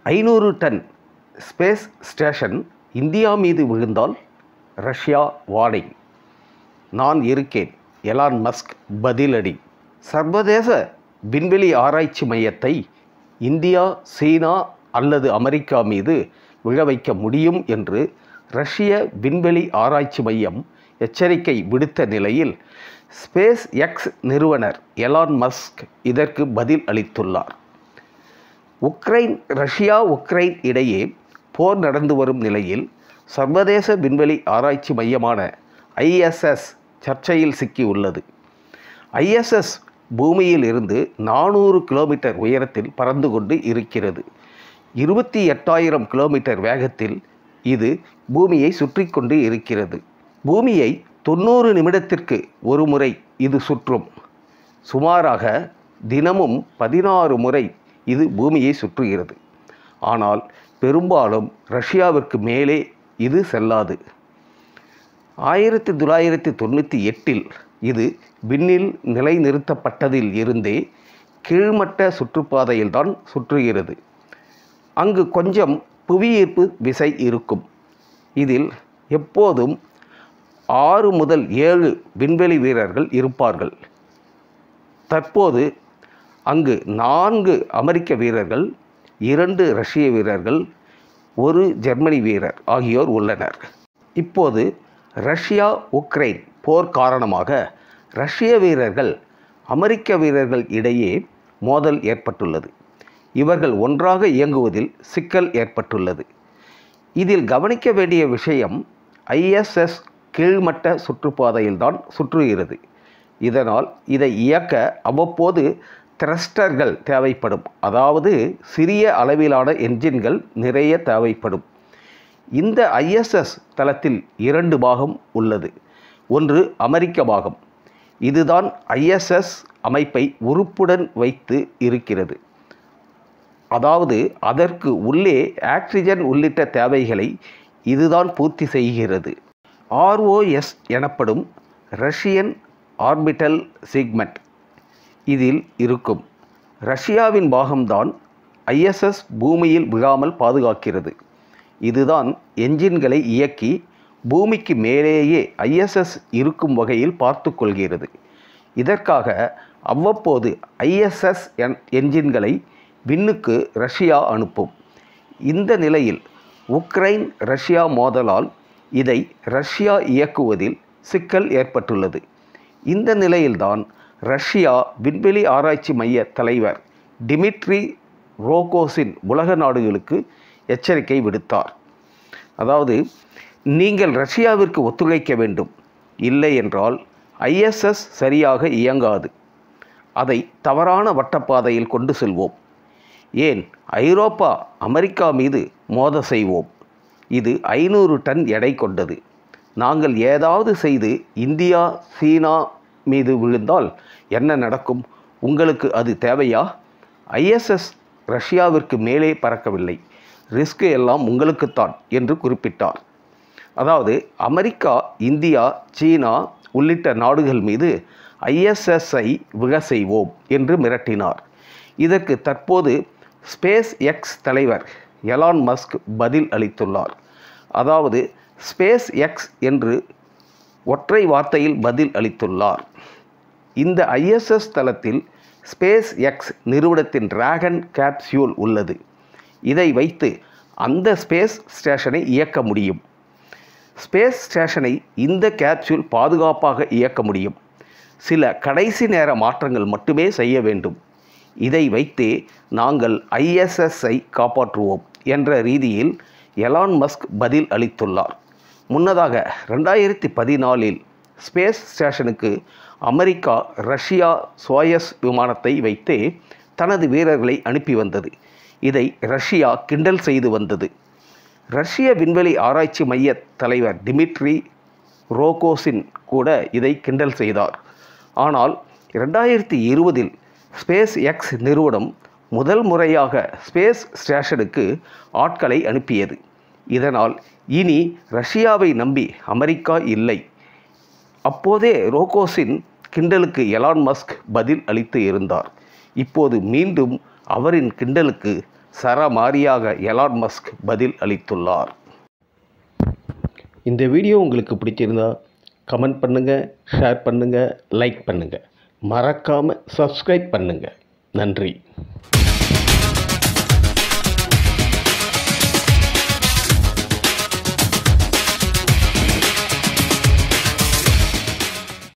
ஐநூறு ton space station India மீது விழுந்தால் ரஷ்யா வார்னிங் நான் இருக்கேன் எலான் மஸ்க் பதிலடி சர்வதேச விண்வெளி ஆராய்ச்சி மையத்தை இந்தியா சீனா அல்லது அமெரிக்கா மீது விழ வைக்க முடியும் என்று ரஷ்ய விண்வெளி ஆராய்ச்சி மையம் எச்சரிக்கை விடுத்த நிலையில் ஸ்பேஸ் எக்ஸ் நிறுவனர் எலான் மஸ்க் இதற்கு பதில் அளித்துள்ளார் உக்ரைன் ரஷ்யா உக்ரைன் இடையே போர் நடந்து வரும் நிலையில் சர்வதேச விண்வெளி ஆராய்ச்சி மையமான ஐஎஸ்எஸ் சர்ச்சையில் சிக்கியுள்ளது ஐஎஸ்எஸ் பூமியில் இருந்து நானூறு கிலோமீட்டர் உயரத்தில் பறந்து கொண்டு இருக்கிறது இருபத்தி எட்டாயிரம் கிலோமீட்டர் வேகத்தில் இது பூமியை சுற்றி கொண்டு இருக்கிறது பூமியை தொண்ணூறு நிமிடத்திற்கு ஒரு முறை இது சுற்றும் சுமாராக தினமும் பதினாறு முறை இது பூமியை சுற்றுகிறது ஆனால் பெரும்பாலும் ரஷ்யாவிற்கு மேலே இது செல்லாது ஆயிரத்தி தொள்ளாயிரத்தி தொண்ணூற்றி எட்டில் இது விண்ணில் நிலைநிறுத்தப்பட்டதில் இருந்தே கீழ்மட்ட சுற்றுப்பாதையில்தான் சுற்றுகிறது அங்கு கொஞ்சம் புவியீர்ப்பு விசை இருக்கும் இதில் எப்போதும் ஆறு முதல் ஏழு விண்வெளி வீரர்கள் இருப்பார்கள் தற்போது அங்கு நான்கு அமெரிக்க வீரர்கள் இரண்டு ரஷ்ய வீரர்கள் ஒரு ஜெர்மனி வீரர் ஆகியோர் உள்ளனர் இப்போது ரஷ்யா உக்ரைன் போர் காரணமாக ரஷ்ய வீரர்கள் அமெரிக்க வீரர்கள் இடையே மோதல் ஏற்பட்டுள்ளது இவர்கள் ஒன்றாக இயங்குவதில் சிக்கல் ஏற்பட்டுள்ளது இதில் கவனிக்க வேண்டிய விஷயம் ஐஎஸ்எஸ் கீழ்மட்ட சுற்றுப்பாதையில்தான் சுற்றுகிறது இதனால் இதை இயக்க அவ்வப்போது த்ரஸ்டர்கள் தேவைப்படும் அதாவது சிறிய அளவிலான என்ஜின்கள் நிறைய தேவைப்படும் இந்த ஐஎஸ்எஸ் தளத்தில் இரண்டு பாகம் உள்ளது ஒன்று அமெரிக்க பாகம் இதுதான் ஐஎஸ்எஸ் அமைப்பை உறுப்புடன் வைத்து இருக்கிறது அதாவது அதற்கு உள்ளே ஆக்சிஜன் உள்ளிட்ட தேவைகளை இதுதான் பூர்த்தி செய்கிறது ஆர்ஓஎஸ் எனப்படும் ரஷ்யன் ஆர்பிட்டல் சிக்மெண்ட் இதில் இருக்கும் ரஷ்யாவின் பாகம்தான் ஐஎஸ்எஸ் பூமியில் விழாமல் பாதுகாக்கிறது இதுதான் என்ஜின்களை இயக்கி பூமிக்கு மேலேயே ஐஎஸ்எஸ் இருக்கும் வகையில் பார்த்து கொள்கிறது இதற்காக அவ்வப்போது ஐஎஸ்எஸ் என் என்ஜின்களை விண்ணுக்கு ரஷ்யா அனுப்பும் இந்த நிலையில் உக்ரைன் ரஷ்யா மோதலால் இதை ரஷ்யா இயக்குவதில் சிக்கல் ஏற்பட்டுள்ளது இந்த நிலையில்தான் ரஷ்யா விண்வெளி ஆராய்ச்சி மைய தலைவர் டிமிட்ரி ரோகோசின் உலக நாடுகளுக்கு எச்சரிக்கை விடுத்தார் அதாவது நீங்கள் ரஷ்யாவிற்கு ஒத்துழைக்க வேண்டும் இல்லை என்றால் ஐஎஸ்எஸ் சரியாக இயங்காது அதை தவறான வட்டப்பாதையில் கொண்டு செல்வோம் ஏன் ஐரோப்பா அமெரிக்கா மீது மோத செய்வோம் இது ஐநூறு டன் எடை கொண்டது நாங்கள் ஏதாவது செய்து இந்தியா சீனா மீது விழுந்தால் என்ன நடக்கும் உங்களுக்கு அது தேவையா ஐஎஸ்எஸ் ரஷ்யாவிற்கு மேலே பறக்கவில்லை ரிஸ்க் எல்லாம் உங்களுக்குத்தான் என்று குறிப்பிட்டார் அதாவது அமெரிக்கா இந்தியா சீனா உள்ளிட்ட நாடுகள் மீது ஐஎஸ்எஸ்ஐ விழ செய்வோம் என்று மிரட்டினார் இதற்கு தற்போது ஸ்பேஸ் எக்ஸ் தலைவர் எலான் மஸ்க் பதில் அளித்துள்ளார் அதாவது ஸ்பேஸ் எக்ஸ் என்று ஒற்றை வார்த்தையில் பதில் அளித்துள்ளார் இந்த ஐஎஸ்எஸ் தளத்தில் ஸ்பேஸ் எக்ஸ் நிறுவனத்தின் டிராகன் கேப்சியூல் உள்ளது இதை வைத்து அந்த ஸ்பேஸ் ஸ்டேஷனை இயக்க முடியும் ஸ்பேஸ் ஸ்டேஷனை இந்த கேப்சூல் பாதுகாப்பாக இயக்க முடியும் சில கடைசி நேர மாற்றங்கள் மட்டுமே செய்ய வேண்டும் இதை வைத்தே நாங்கள் ஐஎஸ்எஸ்ஐ காப்பாற்றுவோம் என்ற ரீதியில் எலான் மஸ்க் பதில் அளித்துள்ளார் முன்னதாக ரெண்டாயிரத்தி பதினாலில் ஸ்பேஸ் ஸ்டேஷனுக்கு அமெரிக்கா ரஷ்யா சோயஸ் விமானத்தை வைத்தே தனது வீரர்களை அனுப்பி வந்தது இதை ரஷ்யா கிண்டல் செய்து வந்தது ரஷ்ய விண்வெளி ஆராய்ச்சி மைய தலைவர் டிமிட்ரி ரோகோசின் கூட இதை கிண்டல் செய்தார் ஆனால் ரெண்டாயிரத்தி இருபதில் ஸ்பேஸ் எக்ஸ் நிறுவனம் முதல் முறையாக ஸ்பேஸ் ஸ்டேஷனுக்கு ஆட்களை அனுப்பியது இதனால் இனி ரஷ்யாவை நம்பி அமெரிக்கா இல்லை அப்போதே ரோகோசின் கிண்டலுக்கு எலான் மஸ்க் பதில் அளித்து இருந்தார் இப்போது மீண்டும் அவரின் கிண்டலுக்கு சரமாரியாக எலான் மஸ்க் பதில் அளித்துள்ளார் இந்த வீடியோ உங்களுக்கு பிடிச்சிருந்தா கமெண்ட் பண்ணுங்கள் ஷேர் பண்ணுங்கள் லைக் பண்ணுங்கள் மறக்காமல் சப்ஸ்கிரைப் பண்ணுங்கள் நன்றி